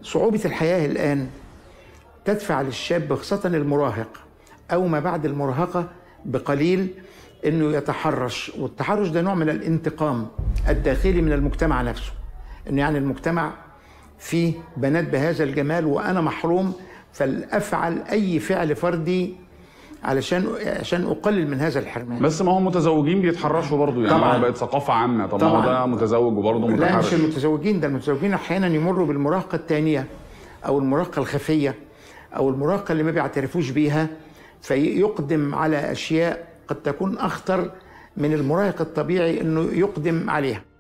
صعوبة الحياة الآن تدفع للشاب خاصة المراهق أو ما بعد المراهقة بقليل انه يتحرش والتحرش ده نوع من الانتقام الداخلي من المجتمع نفسه انه يعني المجتمع فيه بنات بهذا الجمال وانا محروم فلافعل اي فعل فردي علشان عشان اقلل من هذا الحرمان بس ما هم متزوجين بيتحرشوا برضه يعني طبعاً. طبعا بقت ثقافه عامه طب ما هو طبعاً. ده متزوج وبرضه لا مش متحرش المتزوجين ده المتزوجين احيانا يمروا بالمراهقه الثانيه او المراهقه الخفيه او المراهقه اللي ما بيعترفوش بيها فيقدم على اشياء قد تكون اخطر من المراهق الطبيعي انه يقدم عليها